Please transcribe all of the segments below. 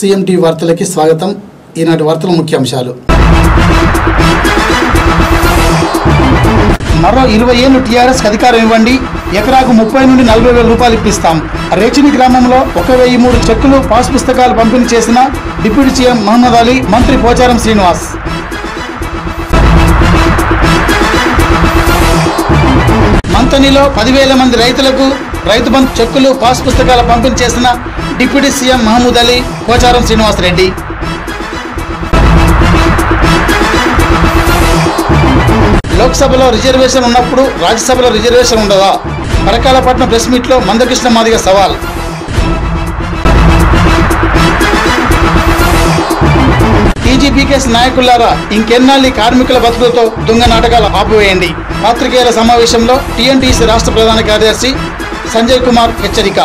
CMT వార్తలకి స్వాగతం ఈనాటి వార్తల ముఖ్యాంశాలు మరో ఇరవై ఏళ్ళు టీఆర్ఎస్ అధికారం ఇవ్వండి ఎకరాకు ముప్పై నుండి నలభై వేల రూపాయలు ఇప్పిస్తాం రేచిని గ్రామంలో ఒక వెయ్యి మూడు చెక్కులు పాస్ పుస్తకాలు పంపిణీ చేసిన డిప్యూటీ సీఎం మహమ్మద్ అలీ మంత్రి పోచారం శ్రీనివాస్ మంతనిలో పదివేల మంది రైతులకు రైతు బంధు చెక్కులు పాస్ పుస్తకాల పంపిణీ చేసిన డిప్యూటీ సీఎం మహమూద్ అలీ పోచారం శ్రీనివాస్ రెడ్డి లోక్సభలో రిజర్వేషన్ ఉన్నప్పుడు రాజ్యసభలో రిజర్వేషన్ ఉండదా పరకాలపట్నం ప్రెస్ మీట్లో మందకృష్ణ మాదిగ సవాల్ టీజీపీకేస్ నాయకులారా ఇంకెన్నాళ్ళు ఈ కార్మికుల బతుకులతో దొంగ నాటకాలు ఆపివేయండి పాత్రికేయుల సమావేశంలో టీఎన్టీసీ రాష్ట్ర ప్రధాన కార్యదర్శి సంజయ్ కుమార్ హెచ్చరిక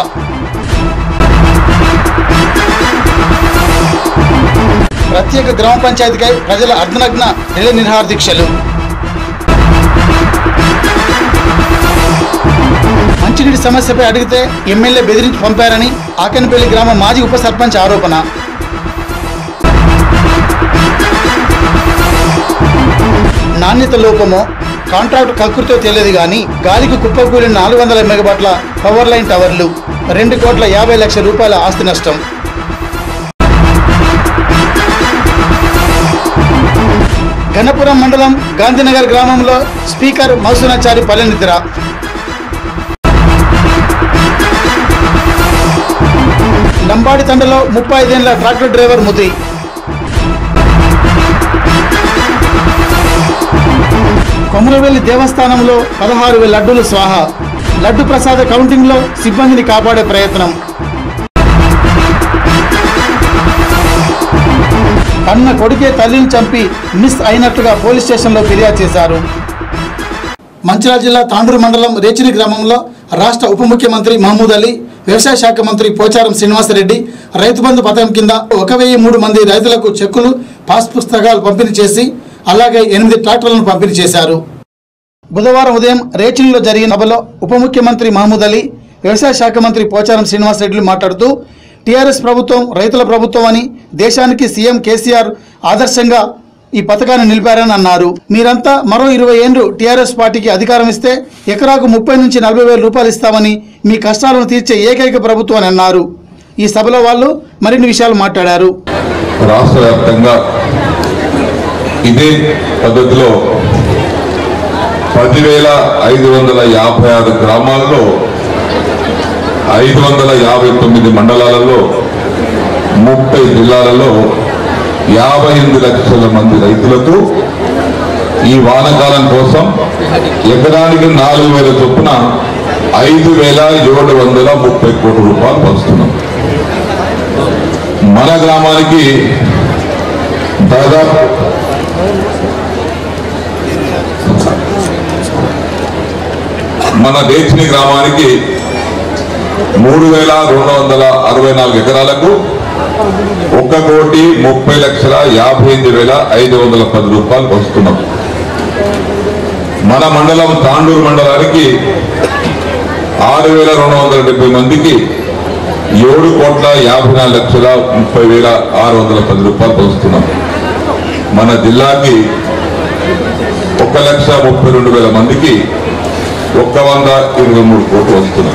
ప్రత్యేక గ్రామ పంచాయతీకై ప్రజల అర్ధనగ్న రిలే నిర్హార దీక్షలు మంచినీటి సమస్యపై అడిగితే ఎమ్మెల్యే బెదిరించి పంపారని ఆకెనపల్లి గ్రామ మాజీ ఉప సర్పంచ్ ఆరోపణ నాణ్యత లోపమో కాంట్రాక్ట్ కక్కుర్తో తెలియదు కానీ గాలికి కుప్పకూలిన నాలుగు వందల మెగాబాట్ల పవర్ లైన్ టవర్లు రెండు కోట్ల యాభై లక్షల రూపాయల ఆస్తి నష్టం గణపురం మండలం గాంధీనగర్ గ్రామంలో స్పీకర్ మౌసునాచారి పల్లెనిద్ర లంబాడి తండలో ముప్పై ఐదేళ్ల ట్రాక్టర్ డ్రైవర్ మృతి కొమరవెల్లి దేవస్థానంలో పదహారు వేల లడ్డూలు స్వాహ లడ్డు ప్రసాద కౌంటింగ్లో సిబ్బందిని కాపాడే ప్రయత్నం కన్న కొడుకే తల్లిని చంపి మిస్ అయినట్టుగా పోలీస్ స్టేషన్లో ఫిర్యాదు చేశారు మంచిర్యాల జిల్లా తాండూరు మండలం రేచిని గ్రామంలో రాష్ట్ర ఉప ముఖ్యమంత్రి మహమూద్ అలీ వ్యవసాయ శాఖ మంత్రి పోచారం శ్రీనివాసరెడ్డి రైతు బంధు పథకం కింద ఒక వెయ్యి మూడు మంది రైతులకు చెక్కులు పాస్ పుస్తకాలు పంపిణీ చేసి అలాగే ఎనిమిది ట్రాక్టర్లను పంపిణీ చేశారు బుధవారం ఉదయం రేచిన్లో జరిగిన సభలో ఉప ముఖ్యమంత్రి మహమూద్ అలీ వ్యవసాయ శాఖ మంత్రి పోచారం శ్రీనివాసరెడ్డి మాట్లాడుతూ టీఆర్ఎస్ ప్రభుత్వం రైతుల ప్రభుత్వం అని దేశానికి సీఎం కేసీఆర్ ఆదర్శంగా ఈ పథకాన్ని నిలిపారని అన్నారు మీరంతా మరో ఇరవై ఏళ్ళు టీఆర్ఎస్ పార్టీకి అధికారం ఇస్తే ఎకరాకు ముప్పై నుంచి నలభై వేల రూపాయలు ఇస్తామని మీ కష్టాలను తీర్చే ఏకైక ప్రభుత్వం అని అన్నారు ఈ సభలో వాళ్ళు మరిన్ని విషయాలు మాట్లాడారు రాష్ట్ర వ్యాప్తంగా ఇదే పద్ధతిలో పదివేల ఐదు వందల యాభై ఆరు గ్రామాల్లో ఐదు వందల యాభై తొమ్మిది మండలాలలో ముప్పై జిల్లాలలో యాభై ఎనిమిది లక్షల మంది రైతులకు ఈ వానకాలం కోసం ఎకరానికి నాలుగు వేల చొప్పున ఐదు వేల ఏడు వందల ముప్పై కోట్ల రూపాయలు పంచుతున్నాం మన గ్రామానికి దాదాపు మన దేశిని గ్రామానికి మూడు వేల రెండు వందల అరవై నాలుగు ఎకరాలకు ఒక కోటి ముప్పై లక్షల యాభై ఎనిమిది వేల ఐదు వందల పది రూపాయలు వస్తున్నాం మన మండలం తాండూరు మండలానికి ఆరు వేల రెండు వందల డెబ్బై మందికి ఏడు కోట్ల యాభై నాలుగు లక్షల ముప్పై వేల ఆరు వందల పది రూపాయలు పంచుతున్నాం మన జిల్లాకి ఒక లక్ష ముప్పై రెండు వేల మందికి ఒక్క వంద ఇరవై మూడు కోట్లు వస్తున్నాయి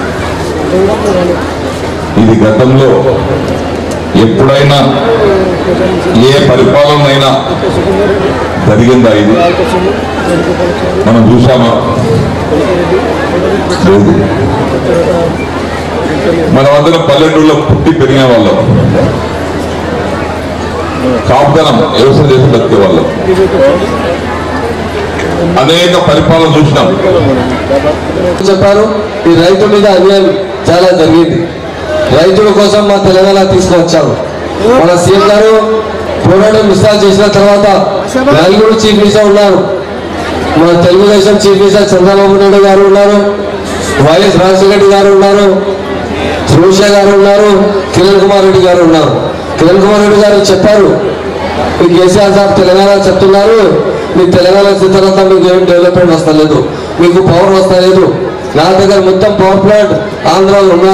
ఇది గతంలో ఎప్పుడైనా ఏ పరిపాలన అయినా జరిగిందా ఇది మనం చూసామా లేదు మనం అందరం పల్లెటూరులో పుట్టి పెరిగిన వాళ్ళం కాపుదనం వ్యవసాయం చేసి బతికే వాళ్ళం అనేక పరిపాలన చూసినాం చెప్పారు ఈ రైతు మీద అన్యాయం చాలా జరిగింది రైతుల కోసం మా తెలంగాణ తీసుకొచ్చారు మన సీఎం గారు పోరాటం విస్తారం చేసిన తర్వాత నలుగురు చీఫ్ మినిస్టర్ ఉన్నారు మన తెలుగుదేశం చీఫ్ మినిస్టర్ చంద్రబాబు నాయుడు గారు ఉన్నారు వైఎస్ రాజశేఖర రెడ్డి గారు ఉన్నారు సురేష గారు ఉన్నారు కిరణ్ కుమార్ రెడ్డి గారు ఉన్నారు కిరణ్ కుమార్ రెడ్డి గారు చెప్పారు మీ కేసీఆర్ సార్ తెలంగాణ చెప్తున్నారు మీ తెలంగాణ వచ్చిన తర్వాత మీకు ఏం డెవలప్మెంట్ వస్తలేదు మీకు పవర్ వస్తలేదు నా దగ్గర మొత్తం పవర్ ప్లాంట్ ఆంధ్రాలో ఉన్నారు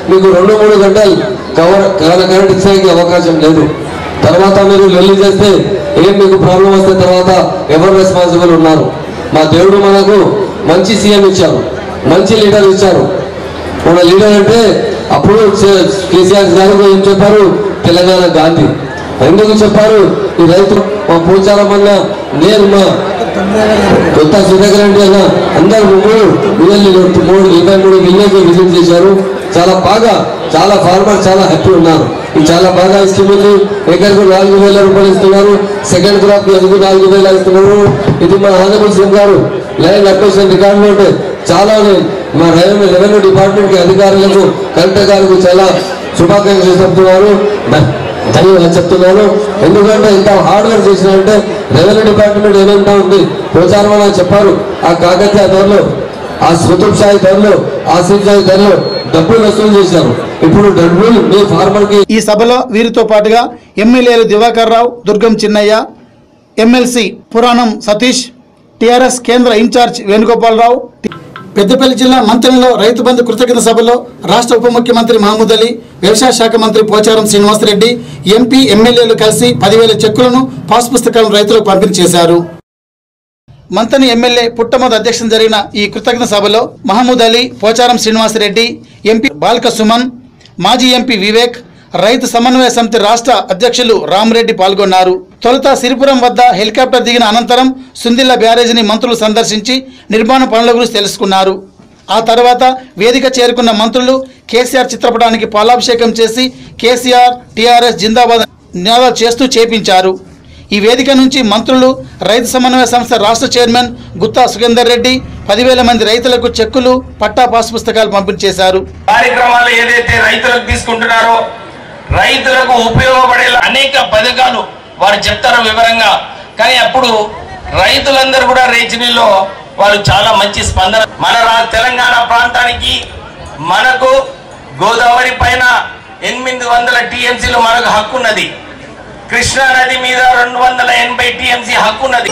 మీకు రెండు మూడు గంటలు కవర్ కరెంట్ ఇచ్చేకి అవకాశం లేదు తర్వాత మీరు లొల్లి చేస్తే ఏం మీకు ప్రాబ్లం వస్తే తర్వాత ఎవరు రెస్పాన్సిబుల్ ఉన్నారు మా దేవుడు మనకు మంచి సీఎం ఇచ్చారు మంచి లీడర్ ఇచ్చారు మన లీడర్ అంటే అప్పుడు చే- కేసీఆర్ గారు ఏం చెప్పారు తెలంగాణ గాంధీ ఎందుకు చెప్పారు ఈ రైతు మా పూచారం అన్న నేను మా కొత్త సుధాకర్ రెడ్డి అన్న అందరు మూడు విలేజ్ మూడు ఇరవై మూడు విలేజ్ విజిట్ చేశారు చాలా బాగా చాలా ఫార్మర్ చాలా హ్యాపీ ఉన్నారు ఇది చాలా బాగా స్కీమ్ ఉంది ఎకరకు నాలుగు వేల రూపాయలు ఇస్తున్నారు సెకండ్ క్రాప్ ఎదుగు నాలుగు వేలు ఇస్తున్నారు ఇది మా ఆనరబుల్ సింగ్ గారు లైన్ అక్వేషన్ రికార్డు ఉంటే చాలా ఉన్నాయి. మా రెవెన్యూ రెవెన్యూ డిపార్ట్మెంట్ కి అధికారులకు కలెక్టర్ గారికి చాలా శుభాకాంక్షలు చెప్తున్నారు ధ- ధన్యవాదాలు చెప్తున్నాను ఎందుకంటే ఇంత హార్డ్ వర్క్ చేసినంటే రెవెన్యూ డిపార్ట్మెంట్ ఏమంటా ఉంది ప్రచారం అని చెప్పారు ఆ కాకతీయ ధరలు ఆ కుతుబ్ షాహి ధరలు ఆసిఫ్ షాహి ధరలు డబ్బులు వసూలు చేశారు ఇప్పుడు డబ్బులు మీ ఫార్మర్ కి ఈ సభలో వీరితో పాటుగా ఎమ్మెల్యేలు దివాకర్ రావు దుర్గం చిన్నయ్య ఎమ్మెల్సీ పురాణం సతీష్ టిఆర్ఎస్ కేంద్ర ఇన్ఛార్జ్ వేణుగోపాలరావు పెద్దపల్లి జిల్లా మంత్రిలో రైతు బంధు కృతజ్ఞత సభలో రాష్ట్ర ఉప ముఖ్యమంత్రి మహమూద్ అలీ వ్యవసాయ శాఖ మంత్రి పోచారం శ్రీనివాసరెడ్డి ఎంపీ ఎమ్మెల్యేలు కలిసి పదివేల చెక్కులను పాస్ పుస్తకాలను రైతులకు పంపిణీ చేశారు మంతని ఎమ్మెల్యే పుట్టమోద్ అధ్యక్షతన జరిగిన ఈ కృతజ్ఞత సభలో మహమూద్ అలీ పోచారం శ్రీనివాసరెడ్డి ఎంపీ బాల్క సుమన్ మాజీ ఎంపీ వివేక్ రైతు సమన్వయ సమితి రాష్ట్ర అధ్యక్షులు రామరెడ్డి పాల్గొన్నారు తొలుత సిరిపురం వద్ద హెలికాప్టర్ దిగిన అనంతరం సుందిల్ల బ్యారేజీని మంత్రులు సందర్శించి నిర్మాణ పనుల గురించి తెలుసుకున్నారు ఆ తర్వాత వేదిక చేరుకున్న మంత్రులు కేసీఆర్ చిత్రపటానికి పాలాభిషేకం చేసి కేసీఆర్ టీఆర్ఎస్ జిందాబాద్ నినాదాలు చేస్తూ చేపించారు ఈ వేదిక నుంచి మంత్రులు రైతు సమన్వయ సంస్థ రాష్ట్ర చైర్మన్ గుత్తా సుఖేందర్ రెడ్డి పదివేల మంది రైతులకు చెక్కులు పట్టా పాస్ పుస్తకాలు పంపిణీ చేశారు కార్యక్రమాలు ఏదైతే రైతులకు తీసుకుంటున్నారో రైతులకు ఉపయోగపడే అనేక పథకాలు వారు చెప్తారు వివరంగా కానీ అప్పుడు రైతులందరూ కూడా రేచినీలో వాళ్ళు చాలా మంచి స్పందన మన రా- తెలంగాణ ప్రాంతానికి మనకు గోదావరి పైన ఎనిమిది వందల టీఎంసీలు మనకు హక్కు ఉన్నది కృష్ణా నది మీద రెండు వందల ఎనభై టీఎంసీ హక్కు ఉన్నది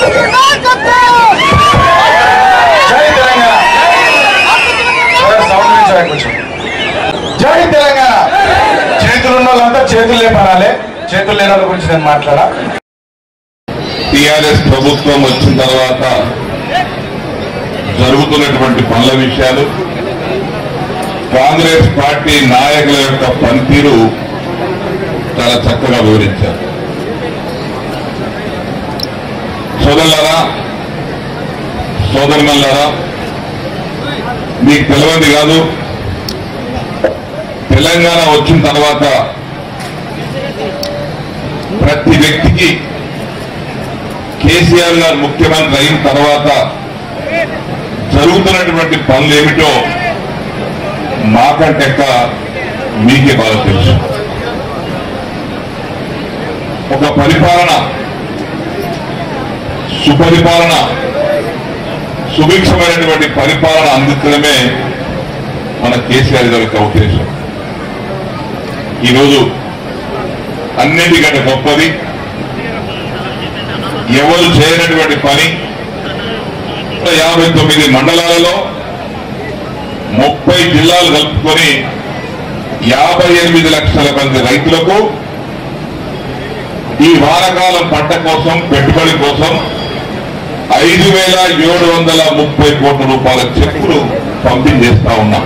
జై తెలంగాణ చూడండి, సౌండ్ పెంచండి కొంచెం. జై తెలంగాణ చేతులు ఉన్న వాళ్ళంతా చేతులు లేపనాలే చేతులు లేని వాళ్ళ గురించి నేను మాట్లాడా టిఆర్ఎస్ ప్రభుత్వం వచ్చిన తర్వాత జరుగుతున్నటువంటి పనుల విషయాలు కాంగ్రెస్ పార్టీ నాయకుల యొక్క పనితీరు చాలా చక్కగా వివరించారు సోదరులారా సోదరులారా మీకు తెలియంది కాదు తెలంగాణ వచ్చిన తర్వాత ప్రతి వ్యక్తికి కేసీఆర్ గారు ముఖ్యమంత్రి అయిన తర్వాత జరుగుతున్నటువంటి పనులు ఏమిటో మాకంటే ఎక్కువ మీకే బాగా తెలుసు ఒక పరిపాలన సుపరిపాలన సుభిక్షమైనటువంటి పరిపాలన అందించడమే మన కేసీఆర్ గారి యొక్క ఉద్దేశం ఈరోజు అన్నిటికంటే గొప్పది ఎవరు చేయనటువంటి పని యాభై తొమ్మిది మండలాలలో ముప్పై జిల్లాలు కలుపుకొని యాభై ఎనిమిది లక్షల మంది రైతులకు ఈ వానకాలం పంట కోసం పెట్టుబడి కోసం ఐదు వేల ఏడు వందల ముప్పై కోట్ల రూపాయల చెక్కులు పంపిణీ చేస్తా ఉన్నాం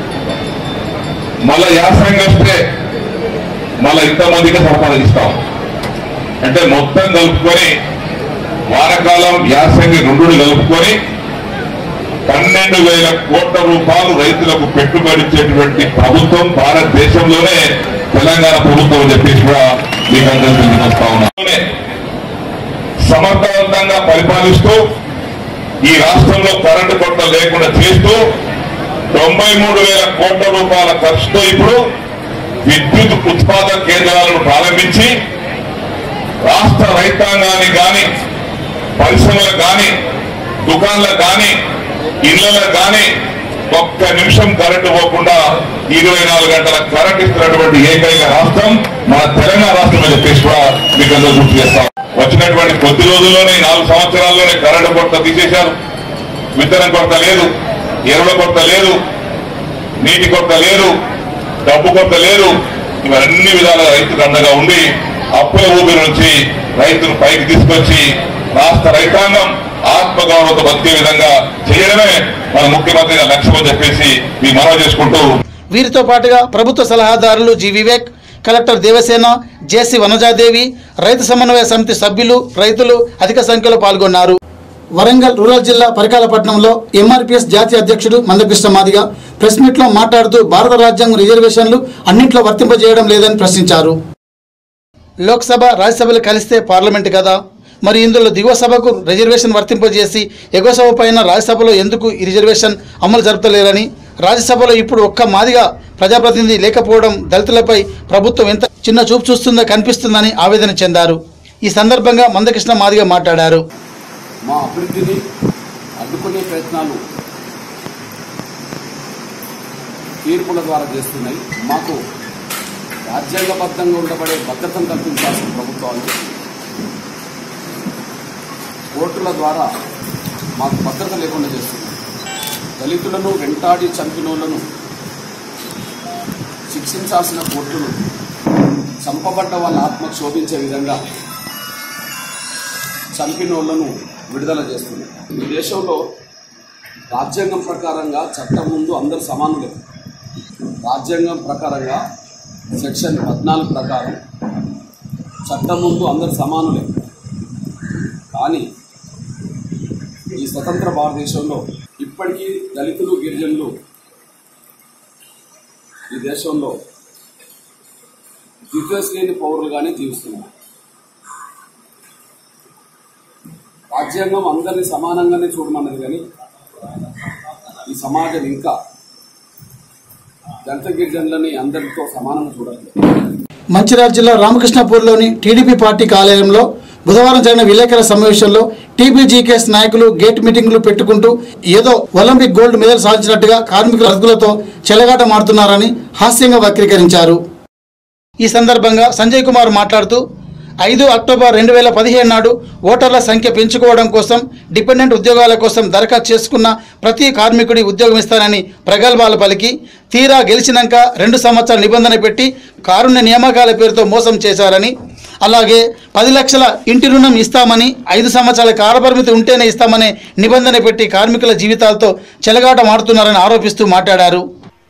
మళ్ళా యాసంగి వస్తే మళ్ళా ఇంతమందికి సంపాదిస్తాం అంటే మొత్తం కలుపుకొని వానకాలం యాసంగి రెండు కలుపుకొని పన్నెండు వేల కోట్ల రూపాయలు రైతులకు పెట్టుబడి ఇచ్చేటువంటి ప్రభుత్వం భారతదేశంలోనే తెలంగాణ ప్రభుత్వం అని చెప్పేసి కూడా మీకు అందరికీ తెలియజేస్తా ఉన్నా సమర్థవంతంగా పరిపాలిస్తూ ఈ రాష్ట్రంలో కరెంటు కొట్ట లేకుండా చేస్తూ తొంభై మూడు వేల కోట్ల రూపాయల ఖర్చుతో ఇప్పుడు విద్యుత్ ఉత్పాదక కేంద్రాలను ప్రారంభించి రాష్ట్ర రైతాంగాన్ని కానీ పరిశ్రమలకు కానీ దుకాణాలకు కానీ ఇళ్లకు కానీ ఒక్క నిమిషం కరెంటు పోకుండా ఇరవై నాలుగు గంటల కరెంట్ ఇస్తున్నటువంటి ఏకైక రాష్ట్రం మన తెలంగాణ రాష్ట్రం అని చెప్పేసి కూడా మీకు అందరూ గుర్తు చేస్తాం వచ్చినటువంటి కొద్ది రోజుల్లోనే ఈ నాలుగు సంవత్సరాల్లోనే కరెంటు కొరత తీసేశారు విత్తనం కొరత లేదు ఎరువుల కొరత లేదు నీటి కొరత లేదు డబ్బు కొంత లేదు ఇవన్నీ విధాలుగా రైతుకు అండగా ఉండి అప్పుల ఊపిరి నుంచి రైతును పైకి తీసుకొచ్చి రాష్ట్ర రైతాంగం ఆత్మగౌరవంతో బతికే విధంగా చేయడమే మన ముఖ్యమంత్రి గారి లక్ష్యం అని చెప్పేసి మీ మనవి చేసుకుంటూ వీరితో పాటుగా ప్రభుత్వ సలహాదారులు G Vivek collector Devasena JC Vanajadevi రైతు సమన్వయ సమితి సభ్యులు రైతులు అధిక సంఖ్యలో పాల్గొన్నారు వరంగల్ రూరల్ జిల్లా పరికాలపట్నంలో ఎంఆర్పిఎస్ జాతీయ అధ్యక్షుడు మందకృష్ణ మాదిగ ప్రెస్ మీట్లో మాట్లాడుతూ భారత రాజ్యాంగం రిజర్వేషన్లు అన్నింట్లో వర్తింపజేయడం లేదని ప్రశ్నించారు లోక్సభ రాజ్యసభలు కలిస్తే పార్లమెంట్ కదా మరి ఇందులో దిగువ సభకు రిజర్వేషన్ వర్తింపజేసి ఎగువ సభ పైన రాజ్యసభలో ఎందుకు ఈ రిజర్వేషన్ అమలు జరుపుతలేరని రాజ్యసభలో ఇప్పుడు ఒక్క మాదిగా ప్రజాప్రతినిధి లేకపోవడం దళితులపై ప్రభుత్వం ఎంత చిన్న చూపు చూస్తుందో కనిపిస్తుందని ఆవేదన చెందారు ఈ సందర్భంగా మందకృష్ణ మాదిగ మాట్లాడారు మా అభివృద్ధిని అడ్డుకునే ప్రయత్నాలు తీర్పుల ద్వారా చేస్తున్నాయి మాకు రాజ్యాంగబద్ధంగా ఉండబడే భద్రతను కల్పించాల్సిన ప్రభుత్వాలు కోర్టుల ద్వారా మాకు భద్రత లేకుండా చేస్తున్నాయి దళితులను వెంటాడి చంపినోళ్లను శిక్షించాల్సిన కోర్టులు చంపబడ్డ వాళ్ళ ఆత్మ శోభించే విధంగా చంపినోళ్లను విడుదల చేస్తుంది ఈ దేశంలో రాజ్యాంగం ప్రకారంగా చట్టం ముందు అందరు సమానులే రాజ్యాంగం ప్రకారంగా సెక్షన్ పద్నాలుగు ప్రకారం చట్టం ముందు అందరు సమానులే కానీ ఈ స్వతంత్ర భారతదేశంలో ఇప్పటికీ దళితులు గిరిజనులు ఈ దేశంలో దిగ్గస్ లేని పౌరులుగానే జీవిస్తున్నారు రాజ్యాంగం అందరినీ సమానంగానే చూడమన్నది కానీ ఈ సమాజం ఇంకా దళిత గిరిజనులని అందరితో సమానంగా చూడట్లేదు మంచిర్యాల జిల్లా రామకృష్ణపూర్లోని టీడీపీ పార్టీ కార్యాలయంలో బుధవారం జరిగిన విలేకరుల సమావేశంలో టీబీజీకేఎస్ నాయకులు గేట్ మీటింగులు పెట్టుకుంటూ ఏదో ఒలింపిక్ గోల్డ్ మెడల్ సాధించినట్టుగా కార్మికుల హక్కులతో చెలగాట మారుతున్నారని హాస్యంగా వక్రీకరించారు ఈ సందర్భంగా సంజయ్ కుమార్ మాట్లాడుతూ ఐదు అక్టోబర్ రెండు వేల పదిహేను నాడు ఓటర్ల సంఖ్య పెంచుకోవడం కోసం డిపెండెంట్ ఉద్యోగాల కోసం దరఖాస్తు చేసుకున్న ప్రతి కార్మికుడి ఉద్యోగం ఇస్తానని ప్రగల్భాలు పలికి తీరా గెలిచినాక రెండు సంవత్సరాల నిబంధన పెట్టి కారుణ్య నియామకాల పేరుతో మోసం చేశారని అలాగే పది లక్షల ఇంటి రుణం ఇస్తామని ఐదు సంవత్సరాల కాలపరిమితి ఉంటేనే ఇస్తామనే నిబంధన పెట్టి కార్మికుల జీవితాలతో చెలగాట మారుతున్నారని ఆరోపిస్తూ మాట్లాడారు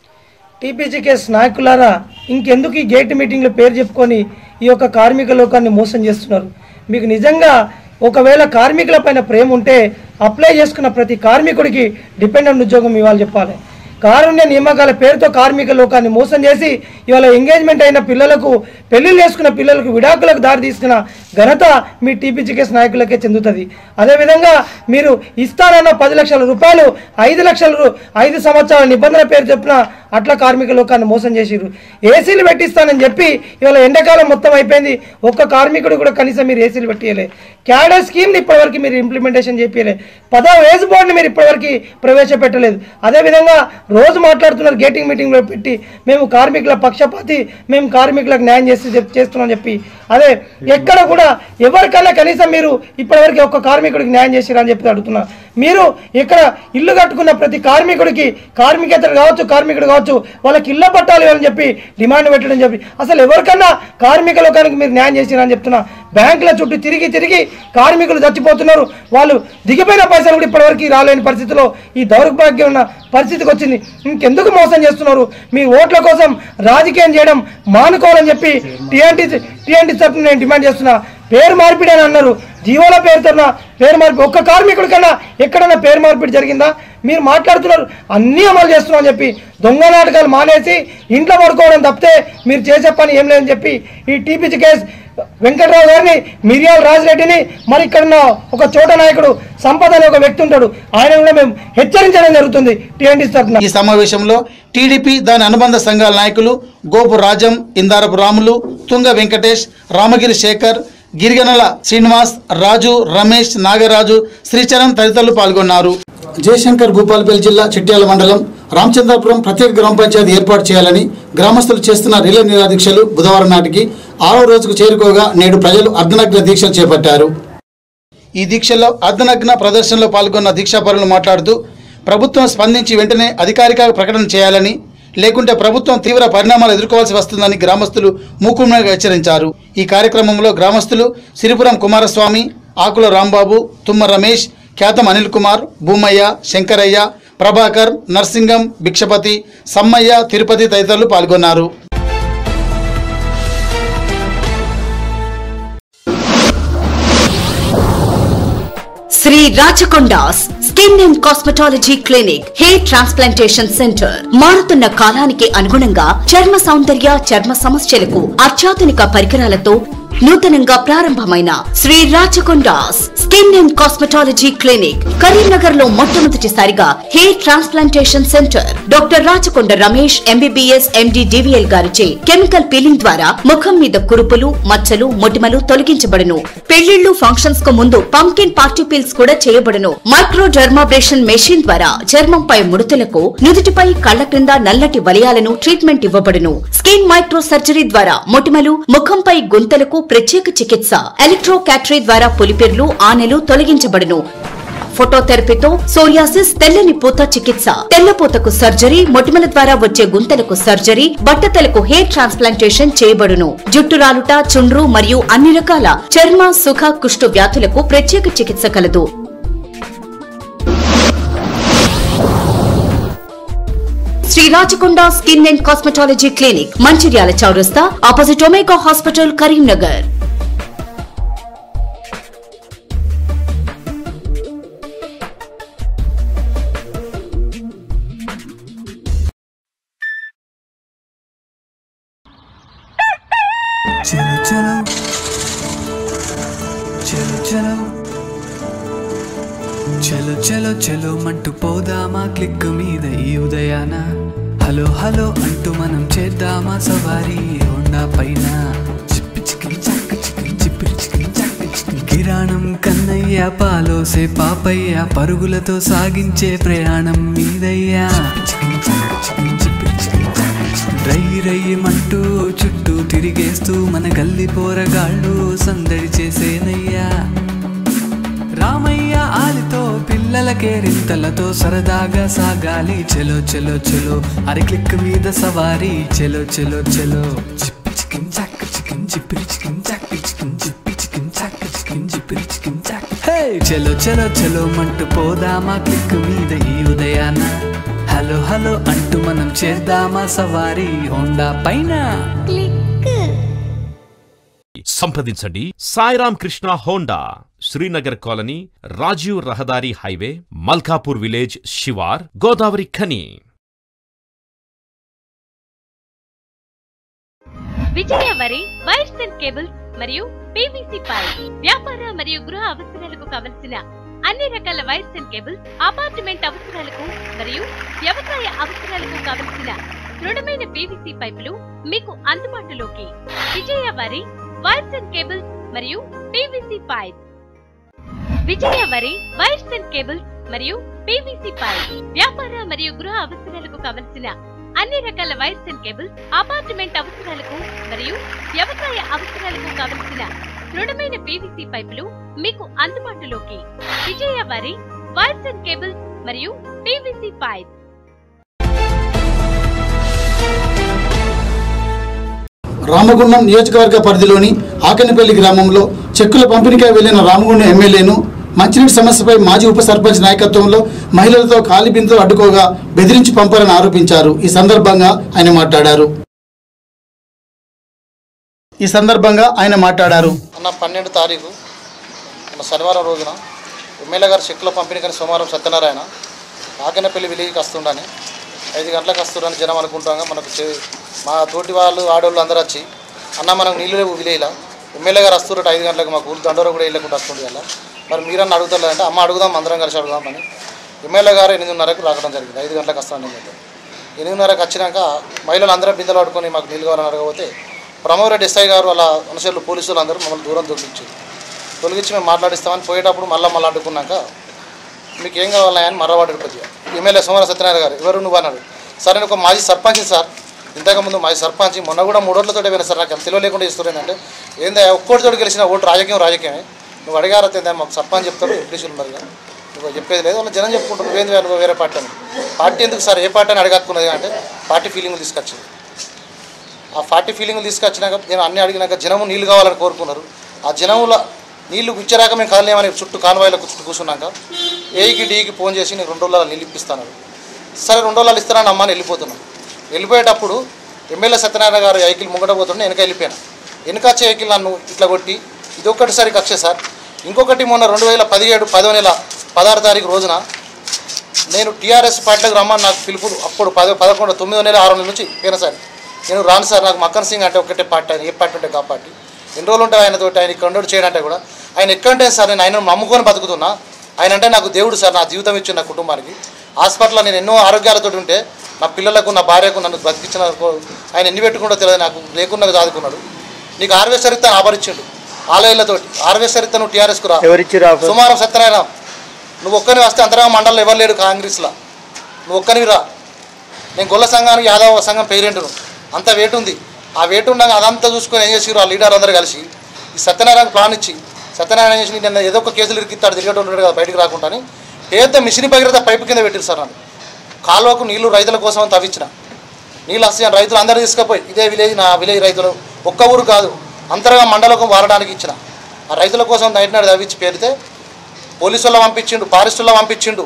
టీపీజీకేఎస్ నాయకులారా ఇంకెందుకు ఈ గేట్ మీటింగ్లో పేరు చెప్పుకొని ఈ యొక్క కార్మిక లోకాన్ని మోసం చేస్తున్నారు మీకు నిజంగా ఒకవేళ కార్మికుల పైన ప్రేమ ఉంటే అప్లై చేసుకున్న ప్రతి కార్మికుడికి డిపెండెంట్ ఉద్యోగం ఇవ్వాలి చెప్పాలి కారుణ్య నియామకాల పేరుతో కార్మిక లోకాన్ని మోసం చేసి ఇవాళ ఎంగేజ్మెంట్ అయిన పిల్లలకు పెళ్లిళ్ళు చేసుకున్న పిల్లలకు విడాకులకు దారి తీసుకున్న ఘనత మీ టీపీజీకేఎస్ నాయకులకే చెందుతుంది అదేవిధంగా మీరు ఇస్తానన్న పది లక్షల రూపాయలు ఐదు లక్షల రూ- ఐదు సంవత్సరాల నిబంధన పేరు చెప్పిన అట్లా కార్మిక లోకాన్ని మోసం చేసిర్రు ఏసీలు పెట్టిస్తానని చెప్పి ఇవాళ ఎండాకాలం మొత్తం అయిపోయింది ఒక్క కార్మికుడు కూడా కనీసం మీరు ఏసీలు పెట్టియలే క్యాడర్ స్కీమ్ని ఇప్పటివరకు మీరు ఇంప్లిమెంటేషన్ చేయలే పదో వేజ్ బోర్డుని మీరు ఇప్పటివరకు ప్రవేశపెట్టలేదు అదేవిధంగా రోజు మాట్లాడుతున్నారు గేటింగ్ మీటింగ్లో పెట్టి మేము కార్మికుల పక్షపాతి మేము కార్మికులకు న్యాయం చేసి చెప్- చేస్తున్నాం చెప్పి అదే ఎక్కడ కూడా ఎవరికైనా కనీసం మీరు ఇప్పటివరకు ఒక్క కార్మికుడికి న్యాయం చేసిరా అని చెప్పి అడుగుతున్నా మీరు ఇక్కడ ఇల్లు కట్టుకున్న ప్రతి కార్మికుడికి కార్మికేతరు కావచ్చు కార్మికుడు కావచ్చు వాళ్ళకి ఇళ్ళ పట్టాలి అని చెప్పి డిమాండ్ పెట్టడం చెప్పి అసలు ఎవరికన్నా కార్మిక లోకానికి మీరు న్యాయం చేసిరా అని చెప్తున్నా బ్యాంకుల చుట్టూ తిరిగి తిరిగి కార్మికులు చచ్చిపోతున్నారు వాళ్ళు దిగిపోయిన పైసలు కూడా ఇప్పటివరకు రాలేని పరిస్థితిలో ఈ దౌర్భాగ్యం ఉన్న పరిస్థితికి వచ్చింది ఇంకెందుకు మోసం చేస్తున్నారు మీ ఓట్ల కోసం రాజకీయం చేయడం మానుకోవాలని చెప్పి టీఎన్టీ టీఎన్టీ తరఫున నేను డిమాండ్ చేస్తున్నా పేరు మార్పిడి అని అన్నారు జీవోల పేరుతో పేరు మార్పిడి ఒక్క కార్మికుడి కన్నా ఎక్కడన్నా పేరు మార్పిడి జరిగిందా మీరు మాట్లాడుతున్నారు అన్నీ అమలు చేస్తున్నాం అని చెప్పి దొంగ నాటకాలు మానేసి ఇంట్లో పడుకోవడం తప్పితే మీరు చేసే పని ఏం లేదని చెప్పి ఈ టీపీసీ కేసు వెంకట్రావు గారిని మిరియాల రాజిరెడ్డిని మరి ఇక్కడ ఉన్న ఒక చోట నాయకుడు సంపద అనే ఒక వ్యక్తి ఉంటాడు ఆయన కూడా మేము హెచ్చరించడం జరుగుతుంది టీఎన్టీ తరఫున ఈ సమావేశంలో టీడీపీ దాని అనుబంధ సంఘాల నాయకులు గోపు రాజం ఇందారపు రాములు తుంగ వెంకటేష్ రామగిరి శేఖర్ గిరిగనల శ్రీనివాస్ రాజు రమేష్ నాగరాజు శ్రీచరణ్ తదితరులు పాల్గొన్నారు జయశంకర్ భూపాలపల్లి జిల్లా చిట్యాల మండలం రామచంద్రపురం ప్రత్యేక గ్రామ పంచాయతీ ఏర్పాటు చేయాలని గ్రామస్తులు చేస్తున్న రిలే నిరాదీక్షలు బుధవారం నాటికి ఆరో రోజుకు చేరుకోగా నేడు ప్రజలు అర్ధనగ్న దీక్షలు చేపట్టారు ఈ దీక్షలో అర్ధనగ్న ప్రదర్శనలో పాల్గొన్న దీక్షాపరులు మాట్లాడుతూ ప్రభుత్వం స్పందించి వెంటనే అధికారిక ప్రకటన చేయాలని లేకుంటే ప్రభుత్వం తీవ్ర పరిణామాలు ఎదుర్కోవాల్సి వస్తుందని గ్రామస్తులు మూకుమ్మగా హెచ్చరించారు ఈ కార్యక్రమంలో గ్రామస్తులు సిరిపురం కుమారస్వామి ఆకుల రాంబాబు తుమ్మ రమేష్ ఖ్యాతం అనిల్ కుమార్ భూమయ్య శంకరయ్య ప్రభాకర్ నర్సింగం భిక్షపతి సమ్మయ్య తిరుపతి తదితరులు పాల్గొన్నారు Shri Rachakondas skin and cosmetology clinic hair transplantation centre మారుతున్న కాలానికి అనుగుణంగా చర్మ సౌందర్య చర్మ సమస్యలకు అత్యాధునిక పరికరాలతో నూతనంగా ప్రారంభమైన Shri Rachakondas skin and cosmetology clinic Karimnagar లో మొట్టమొదటిసారిగా hair transplantation centre doctor Rachakonda Ramesh MBBS MD DVL గారిచే కెమికల్ పీలింగ్ ద్వారా ముఖం మీద కురుపులు మచ్చలు మొటిమలు తొలగించబడును పెళ్లిళ్లు ఫంక్షన్స్ కు ముందు పంకిన్ పార్టీ పీల్స్ కూడా చేయబడును మైక్రో డర్మాబ్రేషన్ మెషిన్ ద్వారా చర్మంపై ముడతలకు నుదుటిపై కళ్ల క్రింద నల్లటి వలయాలను ట్రీట్మెంట్ ఇవ్వబడును స్కిన్ మైక్రో సర్జరీ ద్వారా మొటిమలు ముఖంపై గుంతలకు ప్రత్యేక చికిత్స ఎలక్ట్రో క్యాటరీ ద్వారా పులిపిర్లు ఆనెలు తొలగించబడును ఫోటోథెరపీతో సోరియాసిస్ తెల్లని పూత చికిత్స తెల్లపూతకు సర్జరీ మొటిమల ద్వారా వచ్చే గుంతలకు సర్జరీ బట్టతలకు హెయిర్ ట్రాన్స్ప్లాంటేషన్ చేయబడును జుట్టు రాలుట చుండ్రు మరియు అన్ని రకాల చర్మ సుఖ కుష్టు వ్యాధులకు ప్రత్యేక చికిత్స కలదు Shri Rachakonda skin and cosmetology clinic Mancherial చౌరస్తా ఆపోజిట్ ఒమేగా హాస్పిటల్ కరీంనగర్ చలో చలో చలో చలో చలో చలో చలో మంటూ పోదామా క్లిక్ మీద ఈ ఉదయాన హలో హలో అంటూ మనం చేద్దామా సవారీ హోండా పైన చిప్పి చికిన్ చాక్ చికిన్ చిప్పిరి చికిన్ చాక్ చికిన్. కిరాణం కన్నయ్య పాలోసే పాపయ్య పరుగులతో సాగించే ప్రయాణం మీదయ్యా చికిన్ చాక్ చికిన్ చిప్పిరి చికిన్ చాక్ చికిన్. రై రయ్యమంటూ చుట్టూ తిరిగేస్తూ మన గల్లి పోరగాళ్ళు సందడి చేసేనయ్యా రామయ్య ఆలితో పిల్లలకే రింతలతో సరదాగా సాగాలి చెలో చెలో చెలో అరి క్లిక్ మీద సవారీ చెలో చెలో చెలో చిప్పి చికిన్ చాక్ చికిన్ చిప్పిరి చికిన్ చాక్ చికిన్ చిప్పి చికిన్ చాక్ చికిన్ చిప్పిరి చికిన్ చాక్ హే చెలో చెలో చెలో మంటూ పోదామా క్లిక్ మీద ఈ ఉదయాన హలో హలో అంటూ మనం చేద్దామా సవారీ హోండా పైన సంప్రదించండి సాయిరామ్ కృష్ణ హోండా శ్రీనగర్ కాలనీ రాజీవ్ రహదారి హైవే మల్కాపూర్ విలేజ్ శివార్ Godavarikhani Vijayavari wires and cables మరియు పీవీసీ పైప్ వ్యాపార మరియు గృహ అవసరాలకు కావలసిన అన్ని రకాల వైర్స్ అండ్ కేబుల్స్ అపార్ట్మెంట్ అవసరాలకు మరియు వ్యవసాయ అవసరాలకు కావలసిన దృఢమైన పీవీసీ పైపులు మీకు అందుబాటులోకి Vijayavari wires and cables మరియు PVC pipe Vijayavari wires and cables మరియు పీవీసీ పైప్ వ్యాపార మరియు గృహ అవసరాలకు కావలసిన అన్ని రకాల వైర్స్ అండ్ కేబుల్స్ అపార్ట్మెంట్ అవసరాలకు మరియు వ్యవసాయ అవసరాలకు కావలసిన దృఢమైన పీవీసీ పైపులు మీకు అందుబాటులోకి Vijayavari wires and cables మరియు పీవీసీ పైప్ రామగుండం నియోజకవర్గ పరిధిలోని ఆకెనపల్లి గ్రామంలో చెక్కుల పంపిణీకై వెళ్లిన రామగుండం ఎమ్మెల్యేను మంచినీటి సమస్యపై మాజీ ఉప సర్పంచ్ నాయకత్వంలో మహిళలతో ఖాళీ బిందులు అడ్డుకోగా బెదిరించి పంపారని ఆరోపించారు ఈ సందర్భంగా ఆయన మాట్లాడారు ఈ సందర్భంగా ఆయన మాట్లాడారు అన్న పన్నెండు తారీఖు మన శనివారం రోజున ఎమ్మెల్యే గారు చెక్కుల పంపిణీ కానీ సోమవారం సత్యనారాయణ ఆకెనపల్లి విలేజ్కి వస్తుండని ఐదు గంటలకు వస్తుండని జనం అనుకుంటాగా మనకు చే- మా తోటి వాళ్ళు ఆడవాళ్ళు అందరూ వచ్చి అన్న మనకు నీళ్ళు లేవు విలేజ్లో ఎమ్మెల్యే గారు వస్తున్నట్టు ఐదు గంటలకు మాకు ఊరు దండోర కూడా వెళ్ళకుండా వస్తుంది అలా మరి మీరన్నా అడుగుతారంటే అమ్మ అడుగుదాం అందరం కలిసి అడుగుదామని ఎమ్మెల్యే గారు ఎనిమిదిన్నరకు రావడం జరిగింది ఐదు గంటలకు వస్తానని చెప్పి ఎనిమిదిన్నరకు వచ్చినాక మహిళలు అందరం బిందెలు పట్టుకొని మాకు నీళ్ళు కావాలని అడగకపోతే ప్రమోరెడ్డి ఎస్ఐ గారు వాళ్ళ అనుచరులు పోలీసులు అందరూ మమ్మల్ని దూరం తొలగించారు తొలగించి మేము మాట్లాడిస్తామని పోయేటప్పుడు మళ్ళీ మళ్ళీ అడ్డుకున్నాక మీకు ఏం కావాలని అని మర్రవాడు కొద్దిగా ఎమ్మెల్యే సోమవార సత్యనారాయణ గారు ఎవరు నువ్వు అన్నాడు సార్ నేను ఒక మాజీ సర్పంచ్ సార్ ఇంతకుముందు మాజీ సర్పంచ్ మొన్న కూడా మూడోట్లతో పోయినా సార్ నాకు తెలివ లేకుండా చేస్తున్నానంటే ఏందా ఒక్కోటితో గెలిచిన ఓటు రాజకీయం రాజకీయమే నువ్వు అడిగారా ఏందా మాకు సర్పంచ్ చెప్తాడు ఇంగ్లీషులు ఉన్నారు కదా నువ్వు చెప్పేది లేదు వాళ్ళు జనం చెప్పుకుంటారు నువ్వేంది నువ్వు వేరే పార్టీ అని పార్టీ ఎందుకు సార్ ఏ పార్టీ అని అడగక్కున్నది అంటే పార్టీ ఫీలింగ్ తీసుకొచ్చింది ఆ పార్టీ ఫీలింగ్ తీసుకొచ్చినాక నేను అన్ని అడిగినాక జనము నీళ్ళు కావాలని కోరుకున్నారు ఆ జనముల నీళ్లు ఇచ్చేరాక మేము కాలనేమని చుట్టూ కాన్వాయిలకు చుట్టూ కూర్చున్నాక ఏకి డీకి ఫోన్ చేసి నేను రెండు రోజుల నీళ్ళు ఇప్పిస్తాను సరే రెండు రోజులు ఇస్తానని అమ్మని వెళ్ళిపోతున్నాను వెళ్ళిపోయేటప్పుడు ఎమ్మెల్యే సత్యనారాయణ గారు వెహికల్ ముంగట పోతుండే వెనక వెళ్ళిపోయాను వెనక వచ్చే వెహికల్ నన్ను ఇట్లా కొట్టి ఇది ఒక్కటిసారి కక్షే సార్ ఇంకొకటి మొన్న రెండు వేల పదిహేడు పదో నెల పదహారు తారీఖు రోజున నేను టీఆర్ఎస్ పార్టీలకు రమ్మని నాకు పిలుపులు అప్పుడు పద పదకొండు తొమ్మిదో నెల ఆరో నెల నుంచి పోయిన సార్ నేను రాను సార్ నాకు మక్కన్ సింగ్ అంటే ఒకటే పార్టీ ఆయన ఏ పార్టీ ఉంటే ఆ పార్టీ ఎన్ని రోజులు ఉంటాయి ఆయనతో ఆయన కండోడు చేయడంటే కూడా ఆయన ఎక్కడంటే సార్ నేను ఆయన నమ్ముకొని బతుకుతున్నా ఆయన అంటే నాకు దేవుడు సార్ నా జీవితం ఇచ్చిన నా కుటుంబానికి హాస్పిటల్లో నేను ఎన్నో ఆరోగ్యాలతో ఉంటే నా పిల్లలకు నా భార్యకు నన్ను బతికించిన ఆయన ఎన్ని పెట్టుకుంటో తెలియదు నాకు లేకుండా చదువుకున్నాడు నీకు హార్వెస్టర్ ఇస్తాను ఆభరించిండు ఆలయాలతోటి హార్వెస్టర్ ఇస్తాను టీఆర్ఎస్కు రా ఎవరిచ్చిర్రు ఆఫర్? సుమారం సత్యనారాయణ నువ్వు ఒక్కని వస్తే అంతరంగ మండలంలో ఎవరు లేడు కాంగ్రెస్లో నువ్వు ఒక్కనివి రా నేను గొల్ల సంఘానికి యాదవ సంఘం పేరెంటును అంత వేటు ఉంది ఆ వేటు ఉండగా అదంతా చూసుకొని ఏం చేసిరు ఆ లీడర్ అందరూ కలిసి ఈ సత్యనారాయణ ప్లాన్ ఇచ్చి సత్యనారాయణ చేసి నేను ఏదో ఒక కేసులు ఇరికిస్తాడు తిరిగేటోళ్ళు ఉంటాడు కదా బయటికి రాకుండా అని పెద్ద మిషన్ భగీరథ పైపు కింద పెట్టిరు సార్ నన్ను కాలువకు నీళ్లు రైతుల కోసం అని తవ్వించిన నీళ్ళు వస్తాయని రైతులు అందరూ తీసుకుపోయి ఇదే విలేజ్ నా విలేజ్ రైతులు ఒక్క ఊరు కాదు అంతరంగా మండలకు వాడడానికి ఇచ్చిన ఆ రైతుల కోసం నైట్ నాడు తవ్వించి పేరితే పోలీసు వాళ్ళు పంపించిండు ఫారెస్ట్ వాళ్ళు పంపించిండు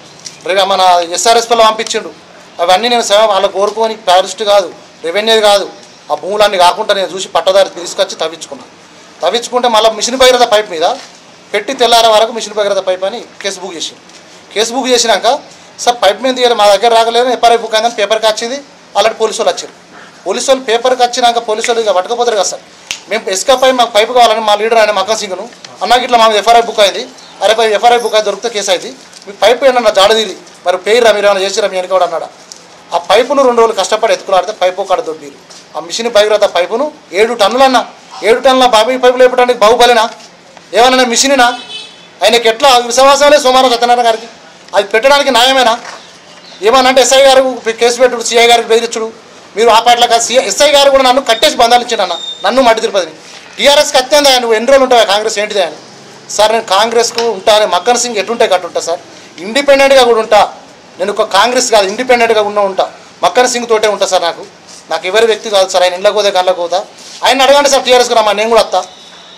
రే- మన ఎస్ఆర్ఎస్ వాళ్ళు పంపించిండు అవన్నీ నేను సేవ వాళ్ళకు కోరుకొని ఫారెస్ట్ కాదు రెవెన్యూ కాదు ఆ భూములన్నీ కాకుండా నేను చూసి పట్టదారి తీసుకొచ్చి తవ్వించుకున్నాను తవ్వించుకుంటే మళ్ళీ మిషన్ భగీరథ పైప్ మీద పెట్టి తెల్లారే వరకు మిషన్ భగీరథ పైప్ అని కేసు బుక్ చేసి కేసు బుక్ చేసినాక సార్ పైప్ మీద తీయాలి మా దగ్గర రాగలేదు ఎఫ్ఐఆర్ బుక్ అయిందని పేపర్కి వచ్చింది అలాంటి పోలీసు వాళ్ళు వచ్చారు పోలీసు వాళ్ళు పేపర్కి వచ్చినాక పోలీసు వాళ్ళు ఇక పట్టుకపోతారు కదా సార్ మేము ఎస్కా పైప్ మాకు పైపు కావాలని మా లీడర్ ఆయన మక్కన్ సింగ్ను అన్నాకి ఇట్లా మాకు ఎఫ్ఐఆర్ బుక్ అయింది అరే పై ఎఫ్ఐఆర్ బుక్ అయితే దొరికితే కేసు అయింది మీ పైపు ఏంటన్నా జాడదీరి మరి పేరురా మీరు ఏమైనా చేసిరా మీ వెనుకోడు అన్నాడు ఆ పైపును రెండు రోజులు కష్టపడి ఎత్తుకులాడితే పైపు కాడ దొబ్బీరు ఆ మిషన్ భగీరథ పైపును ఏడు టన్నులన్నా ఏడు టన్నుల బాబీ పైపు లేపడానికి బాహుబలినా ఏమన్నా మిషనినా ఆయనకి ఎట్లా విశ్వాసమే సోమవారం సత్యనారాయణ గారికి అది పెట్టడానికి న్యాయమేనా ఏమన్నా అంటే ఎస్ఐ గారు కేసు పెట్టుడు సిఐ గారికి బెదిరించుడు మీరు ఆ పాటలో కాదు సిఐ ఎస్ఐ గారు కూడా నన్ను కట్టేసి బంధాలు ఇచ్చాడు నన్ను మట్టి తిరుపతిని టీఆర్ఎస్కి అత్యంత నువ్వు ఎన్ని రోజులు ఉంటావా కాంగ్రెస్ ఏంటిది అని సార్ నేను కాంగ్రెస్కు ఉంటాను మక్కన్ సింగ్ ఎటుంటే కట్టుంటా సార్ ఇండిపెండెంట్గా కూడా ఉంటా నేను ఒక కాంగ్రెస్ కాదు ఇండిపెండెంట్గా ఉన్న ఉంటా మక్కన్ సింగ్ తోటే ఉంటా సార్ నాకు నాకు ఎవరి వ్యక్తి కాదు సార్ ఆయన ఇంట్లో పోతే కళ్ళకు పోతా ఆయన అడగండి సార్ టీఆర్ఎస్కి రమ్మా నేను కూడా వస్తా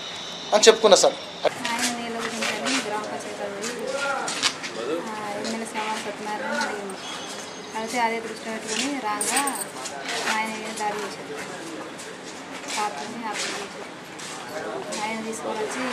అని చెప్పుకున్నా సార్ గ్రామ పంచాయతీ ఎమ్మెల్యే శ్రవణ సత్యనారాయణ అడిగింది అయితే అదే దృష్టిలో పెట్టుకుని రాగా ఆయన ఏం దాడి చేశారు పాపని అర్థం చేశారు ఆయన తీసుకొని వచ్చి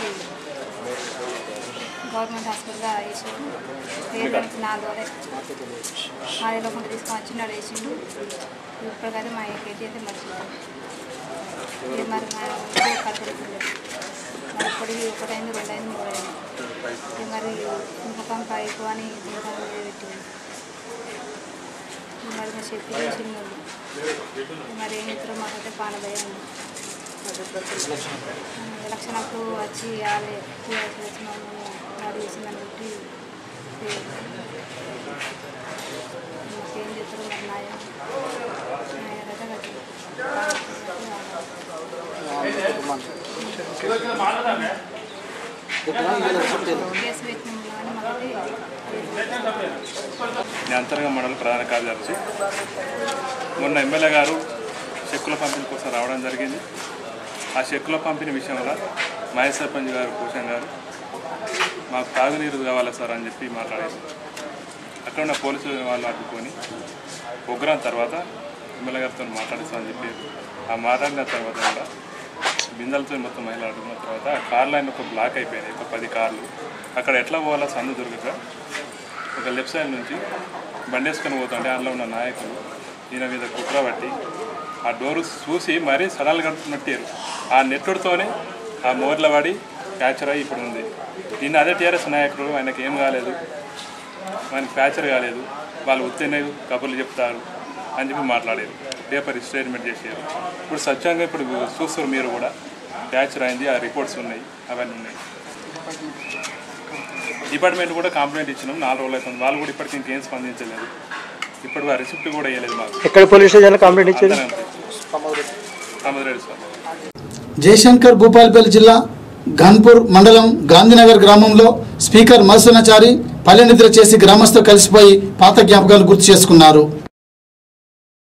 గవర్నమెంట్ హాస్పిటల్గా వేసాడు పేరు నాలుగు అదే అది లోపల తీసుకొని వచ్చి నాడు వేసిండు ఇప్పటికైతే మా కేటీ అయితే మర్చిపోయాడు ఇది మరి మా కడుపులేదు మరి ఇప్పటికి ఒకటైంది రెండైంది మూడైంది ఇది మరి ముఖం పైపు అని ముఖం మీద పెట్టింది ఇది మరి మా చెప్పి చిన్న మరి ఏం ఇద్దరు మాకైతే పాన భయం ఉంది ఎలక్షన్లకు వచ్చి వాళ్ళే టీఆర్ఎస్ వచ్చిన నాడు చేసిందని బట్టి మాకేం చెప్తారు మరి న్యాయం న్యాయం అయితే కేసు పెట్టినాం కానీ మాకైతే నేను అంతరంగ మండల ప్రధాన కార్యదర్శి మొన్న ఎమ్మెల్యే గారు చెక్కుల పంపిణీ కోసం రావడం జరిగింది ఆ చెక్కుల పంపిణీ విషయంలో మహేష్ సర్పంచ్ గారు భూషణ్ గారు మాకు తాగునీరు కావాలి సార్ అని చెప్పి మాట్లాడారు అక్కడ ఉన్న పోలీసు వాళ్ళు అడ్డుకొని ప్రోగ్రాం తర్వాత ఎమ్మెల్యే గారితో మాట్లాడిస్తామని చెప్పి ఆ మాట్లాడిన తర్వాత కూడా బిందెలతో మొత్తం మహిళలు అడుగున్న తర్వాత ఆ కార్ లైన్ ఒక బ్లాక్ అయిపోయినాయి ఒక పది కార్లు అక్కడ ఎట్లా పోవాలో సందు దొరకక ఒక లెఫ్ట్ సైడ్ నుంచి బండేసుకొని పోతుంటే అందులో ఉన్న నాయకులు ఈయన మీద కుట్ర పట్టి ఆ డోరు చూసి మరీ సడల్ కడుతున్నట్టారు ఆ నెట్టుడితోనే ఆ మోర్ల పడి క్యాచర్ అయ్యి ఇప్పుడు ఉంది నిన్న అదే టీఆర్ఎస్ నాయకుడు ఆయనకి ఏం కాలేదు ఆయనకి క్యాచర్ కాలేదు వాళ్ళు ఉత్తేనే కబుర్లు చెప్తారు అని చెప్పి మాట్లాడారు పేపర్ స్టేట్మెంట్ చేశారు ఇప్పుడు సత్యంగా ఇప్పుడు చూస్తారు మీరు కూడా క్యాచర్ అయింది ఆ రిపోర్ట్స్ ఉన్నాయి అవన్నీ ఉన్నాయి డిపార్ట్మెంట్ కూడా కంప్లైంట్ ఇచ్చినాం నాలుగు రోజులు అవుతుంది వాళ్ళు కూడా ఇప్పటికి ఇంకేం స్పందించలేదు ఇప్పుడు ఆ రిసిప్ట్ కూడా ఇవ్వలేదు మాకు ఎక్కడ పోలీస్ స్టేషన్లో కంప్లైంట్ ఇచ్చారు అందరం అంతే. కామరెడ్డి సార్ జయశంకర్ భూపాలపల్లి జిల్లా ఘన్పూర్ మండలం గాంధీనగర్ గ్రామంలో స్పీకర్ మత్స్యనాచారి పల్లె నిద్ర చేసి గ్రామస్తులు కలిసిపోయి పాత జ్ఞాపకాలు గుర్తు చేసుకున్నారు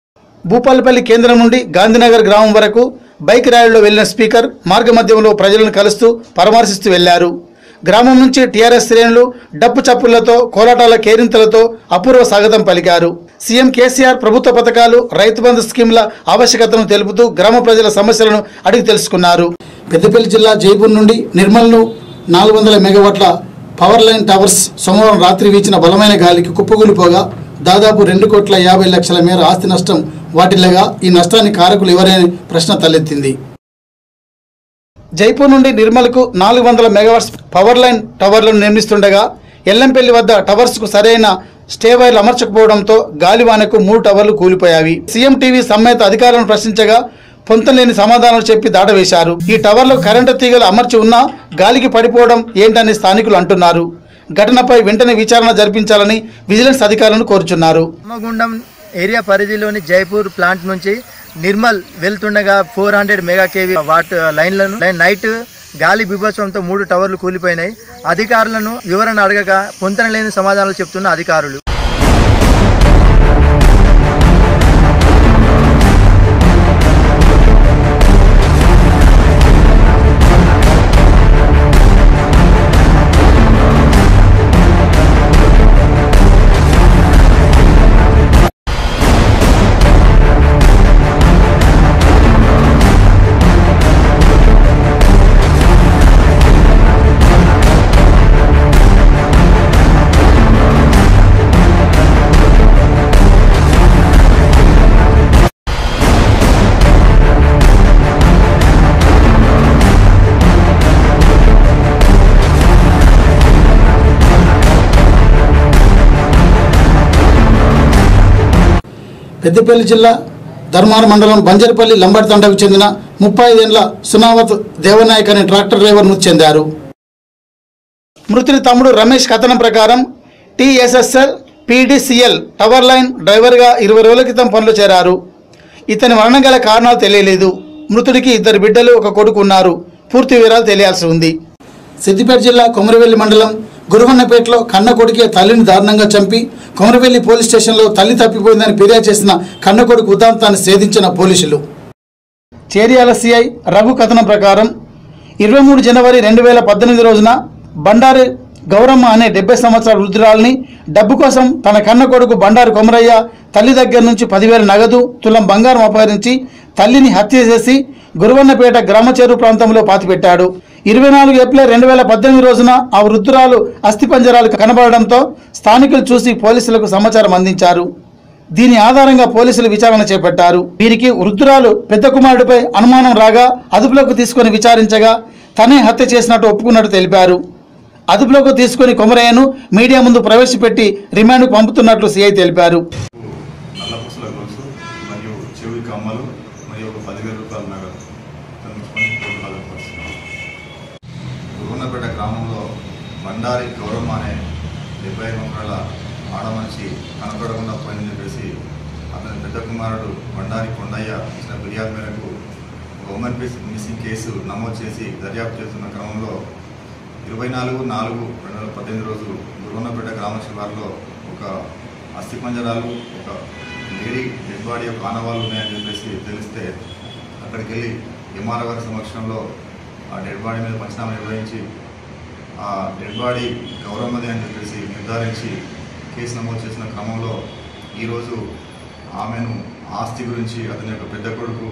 భూపాలపల్లి కేంద్రం నుండి గాంధీనగర్ గ్రామం వరకు బైక్ ర్యాలీలో వెళ్లిన స్పీకర్ మార్గమధ్యంలో ప్రజలను కలుస్తూ పరామర్శిస్తూ వెళ్లారు గ్రామం నుంచి టీఆర్ఎస్ శ్రేణులు డప్పు చప్పులతో కోలాటాల కేరింతలతో అపూర్వ స్వాగతం పలికారు సీఎం కేసీఆర్ ప్రభుత్వ పథకాలు రైతు బంధు స్కీమ్ల ఆవశ్యకతను తెలుపుతూ గ్రామ ప్రజల సమస్యలను అడిగి తెలుసుకున్నారు పెద్దపల్లి జిల్లా జైపూర్ నుండి నిర్మల్ను నాలుగు వందల మెగావాట్ల పవర్ లైన్ టవర్స్ సోమవారం రాత్రి వీచిన బలమైన గాలికి కుప్పకూలిపోగా దాదాపు రెండు కోట్ల యాభై లక్షల మేర ఆస్తి నష్టం వాటిల్లగా ఈ నష్టానికి కారకులు ఎవరనే ప్రశ్న తలెత్తింది జైపూర్ నుండి నిర్మల్కు నాలుగు వందల మెగావాట్స్ పవర్ లైన్ టవర్లను నిర్మిస్తుండగా ఎల్లంపల్లి వద్ద టవర్స్కు సరైన స్టే వైర్లు అమర్చకపోవడంతో గాలివానకు మూడు టవర్లు కూలిపోయావి సీఎం టీవీ సమ్మేత అధికారులను ప్రశ్నించగా పొంతలేని సమాధానాలు చెప్పి దాటవేశారు ఈ టవర్లో కరెంటు తీగలు అమర్చి ఉన్నా గాలికి పడిపోవడం ఏంటని స్థానికులు అంటున్నారు ఘటనపై వెంటనే విచారణ జరిపించాలని విజిలెన్స్ అధికారులను కోరుచున్నారు రామగుండం ఏరియా పరిధిలోని జైపూర్ ప్లాంట్ నుంచి నిర్మల్ వెళ్తుండగా four hundred mega KV watt లైన్లను లైన్ నైట్ గాలి బీభత్సంతో మూడు టవర్లు కూలిపోయినాయి అధికారులను వివరణ అడగక పొంతన లేని సమాధానాలు చెప్తున్న అధికారులు పెద్దపల్లి జిల్లా ధర్మార మండలం బంజరపల్లి లంబడి తండకు చెందిన ముప్పై ఐదేళ్ల సునావత్ దేవనాయక్ అనే ట్రాక్టర్ డ్రైవర్ మృతి చెందారు మృతుని తమ్ముడు రమేష్ కథనం ప్రకారం టీఎస్ఎస్ఎల్ పీడీసీఎల్ టవర్ లైన్ డ్రైవర్గా ఇరవై రోజుల క్రితం పనులు చేరారు ఇతని మరణం గల కారణాలు తెలియలేదు మృతుడికి ఇద్దరు బిడ్డలు ఒక కొడుకు ఉన్నారు పూర్తి వివరాలు తెలియాల్సి ఉంది సిద్దిపేట జిల్లా కొమరవెల్లి మండలం గురువన్నపేటలో కన్న కొడుకే తల్లిని దారుణంగా చంపి కొమరవెల్లి పోలీస్ స్టేషన్లో తల్లి తప్పిపోయిందని ఫిర్యాదు చేసిన కన్న కొడుకు ఉదాంతాన్ని ఛేదించిన పోలీసులు చేరియాల సిఐ రఘు కథనం ప్రకారం ఇరవై మూడు జనవరి రెండు వేల పద్దెనిమిది రోజున బండారు గౌరమ్మ అనే డెబ్బై సంవత్సరాల వృద్ధురాలని డబ్బు కోసం తన కన్న కొడుకు బండారు కొమరయ్య తల్లి దగ్గర నుంచి పదివేల నగదు తులం బంగారం అపహరించి తల్లిని హత్య చేసి గురువన్నపేట గ్రామ చెరువు ప్రాంతంలో పాతిపెట్టాడు ఇరవై నాలుగు ఏప్రిల్ రెండు వేల పద్దెనిమిది రోజున ఆ వృద్ధురాలు అస్థిపంజరాలు కనబడడంతో స్థానికులు చూసి పోలీసులకు సమాచారం అందించారు దీని ఆధారంగా పోలీసులు విచారణ చేపట్టారు వీరికి వృద్ధురాలు పెద్ద కుమారుడిపై అనుమానం రాగా అదుపులోకి తీసుకొని విచారించగా తనే హత్య చేసినట్టు ఒప్పుకున్నట్టు తెలిపారు అదుపులోకి తీసుకొని కొమరయ్యను మీడియా ముందు ప్రవేశపెట్టి రిమాండ్కు పంపుతున్నట్లు సీఐ తెలిపారు నల్లపూసల గొలుసు మరియు చెవి కమ్మలు మరియు ఒక పదివేల రూపాయల నగదు కనుక్కొని కోర్టు హాజరుపరుస్తున్నాం గురువన్నపేట గ్రామంలో బండారి గౌరమ్మ అనే డెబ్బై సంవత్సరాల ఆడమనిషి కనపడకుండా పోయిందని చెప్పేసి అతని పెద్ద కుమారుడు బండారి కొండయ్య ఇచ్చిన ఫిర్యాదు మేరకు ఒక ఉమెన్ పీస్ మిస్సింగ్ కేసు నమోదు చేసి దర్యాప్తు చేస్తున్న క్రమంలో ఇరవై నాలుగు నాలుగు రెండు వేల పద్దెనిమిది రోజు గురువన్నపేట గ్రామ శివారులో ఒక అస్థిపంజరాలు ఒక లేడీ డెడ్ బాడీ యొక్క ఆనవాళ్ళు ఉన్నాయని చెప్పేసి తెలిస్తే అక్కడికి వెళ్ళి ఎంఆర్ఓ గారి సమక్షంలో ఆ డెడ్ బాడీ మీద పంచనామా నిర్వహించి ఆ డెడ్ బాడీ గౌరమ్మది అని చెప్పేసి నిర్ధారించి కేసు నమోదు చేసిన క్రమంలో ఈరోజు ఆమెను ఆస్తి గురించి అతని యొక్క పెద్ద కొడుకు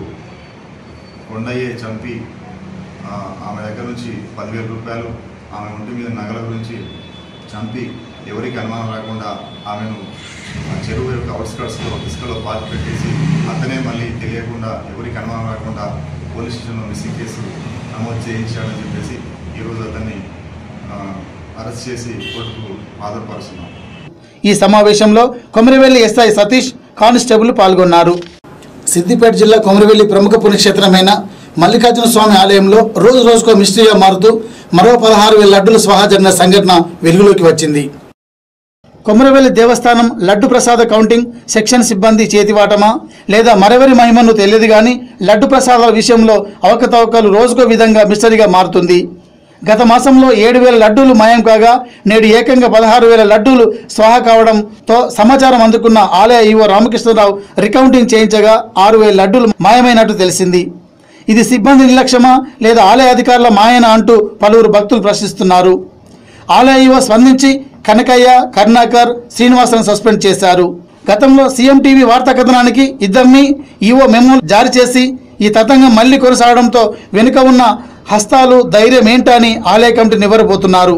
కొండయ్యే చంపి ఆ, ఆమె దగ్గర నుంచి పదివేల రూపాయలు ఆమె ఒంటి మీద నగల గురించి చంపి ఎవరికి అనుమానం రాకుండా ఆమెను ఆ చెరువు యొక్క అవుట్స్కట్స్లో ఇసుకలో పాతి పెట్టేసి అతనే మళ్ళీ తెలియకుండా ఎవరికి అనుమానం రాకుండా పోలీస్ స్టేషన్లో మిస్సింగ్ కేసు నమోదు చేయించాడని చెప్పేసి ఈరోజు అతన్ని ఆ, అరెస్ట్ చేసి కోర్టుకు హాజరుపరుస్తున్నాం ఈ సమావేశంలో కొమరవెల్లి ఎస్ఐ సతీష్ కానిస్టేబుల్ పాల్గొన్నారు సిద్దిపేట జిల్లా కొమరవెల్లి ప్రముఖ పుణ్యక్షేత్రమైన మల్లికార్జున స్వామి ఆలయంలో రోజు రోజుకో మిస్టరీగా మారుతూ మరో పదహారు వేల లడ్డులు స్వాహా జరిగిన సంఘటన వెలుగులోకి వచ్చింది కొమరవెల్లి దేవస్థానం లడ్డు ప్రసాద కౌంటింగ్ సెక్షన్ సిబ్బంది చేతివాటమా లేదా మరెవరి మహిమను తెలియదు కానీ లడ్డు ప్రసాదాల విషయంలో అవకతవకలు రోజుకో విధంగా మిస్టరీగా మారుతుంది గత మాసంలో ఏడు వేల లడ్డూలు మాయం కాగా నేడు ఏకంగా పదహారు వేల లడ్డూలు స్వాహా కావడంతో సమాచారం అందుకున్న ఆలయ ఈవో రామకృష్ణరావు రికౌంటింగ్ చేయించగా ఆరు వేల లడ్డూలు మాయమైనట్టు తెలిసింది ఇది సిబ్బంది నిర్లక్ష్యమా లేదా ఆలయ అధికారుల మాయన అంటూ పలువురు భక్తులు ప్రశ్నిస్తున్నారు ఆలయ ఈవో స్పందించి కనకయ్య కరుణాకర్ శ్రీనివాసను సస్పెండ్ చేశారు గతంలో సీఎం టీవీ వార్తా కథనానికి ఇద్దరిని ఈవో మెమో జారీ చేసి ఈ తతంగం మళ్లీ కొనసాగడంతో వెనుక ఉన్న హస్తాలు ధైర్యం ఏంటా అని ఆలయ కమిటీ నివ్వరపోతున్నారు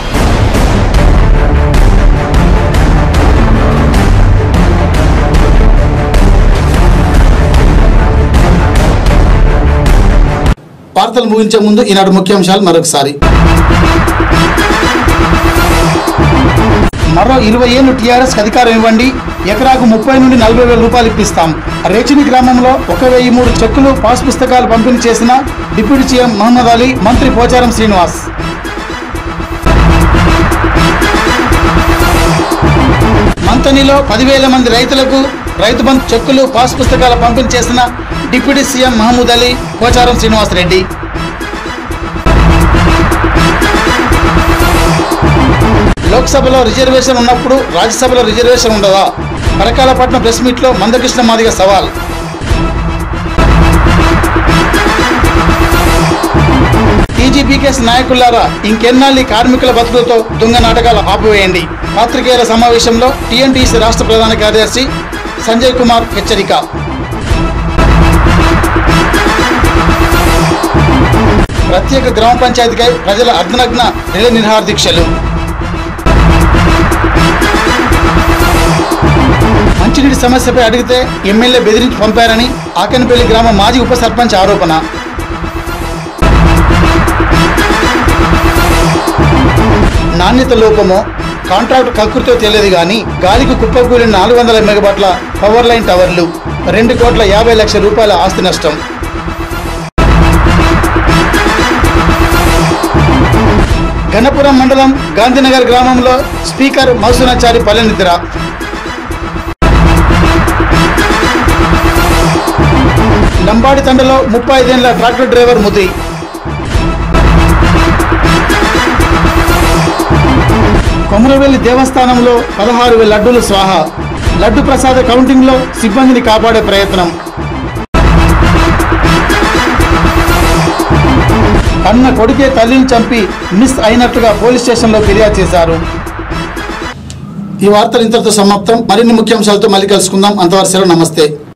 వార్తలు ముగించే ముందు ఈనాడు ముఖ్యాంశాలు మరొకసారి మరో ఇరవై ఏళ్ళు టీఆర్ఎస్ అధికారం ఇవ్వండి ఎకరాకు ముప్పై నుండి నలభై వేల రూపాయలు ఇప్పిస్తాం రేచిని గ్రామంలో ఒక వెయ్యి మూడు చెక్కులు పాస్ పుస్తకాలు పంపిణీ చేసిన డిప్యూటీ సీఎం మహమ్మద్ అలీ మంత్రి పోచారం శ్రీనివాస్ మంతనిలో పదివేల మంది రైతులకు రైతు బంధు చెక్కులు పాస్ పుస్తకాల పంపిణీ చేసిన డిప్యూటీ సీఎం మహమూద్ అలీ పోచారం శ్రీనివాస్ రెడ్డి లోక్సభలో రిజర్వేషన్ ఉన్నప్పుడు రాజ్యసభలో రిజర్వేషన్ ఉండదా పరకాలపట్నం ప్రెస్ మీట్లో మందకృష్ణ మాదిగ సవాల్ టీజీపీకేస్ నాయకులారా ఇంకెన్నాళ్ళు ఈ కార్మికుల బతుకులతో దొంగ నాటకాలు ఆపివేయండి పాత్రికేయుల సమావేశంలో టీఎన్టీసీ రాష్ట్ర ప్రధాన కార్యదర్శి సంజయ్ కుమార్ హెచ్చరిక ప్రత్యేక గ్రామ పంచాయతీకై ప్రజల అర్ధనగ్న రిలే నిర్హార దీక్షలు మంచినీటి సమస్యపై అడిగితే ఎమ్మెల్యే బెదిరించి పంపారని ఆకనపల్లి గ్రామ మాజీ ఉప సర్పంచ్ ఆరోపణ నాణ్యత లోపమో కాంట్రాక్ట్ కక్కుర్తో తెలియదు కానీ గాలికి కుప్పకూలిన నాలుగు వందల మెగాబాట్ల పవర్ లైన్ టవర్లు రెండు కోట్ల యాభై లక్షల రూపాయల ఆస్తి నష్టం గణపురం మండలం గాంధీనగర్ గ్రామంలో స్పీకర్ మౌసునాచారి పల్లెనిద్ర లంబాడి తండలో ముప్పై ఐదేళ్ల ట్రాక్టర్ డ్రైవర్ ముది కొమరవెల్లి దేవస్థానంలో పదహారు వేల లడ్డూలు స్వాహ లడ్డు ప్రసాద కౌంటింగ్లో సిబ్బందిని కాపాడే ప్రయత్నం కన్న కొడుకే తల్లిని చంపి మిస్ అయినట్టుగా పోలీస్ స్టేషన్లో ఫిర్యాదు చేశారు ఈ వార్తలు ఇంతటితో సమాప్తం మరిన్ని ముఖ్యాంశాలతో మళ్ళీ కలుసుకుందాం అంతవరకు సెలవు నమస్తే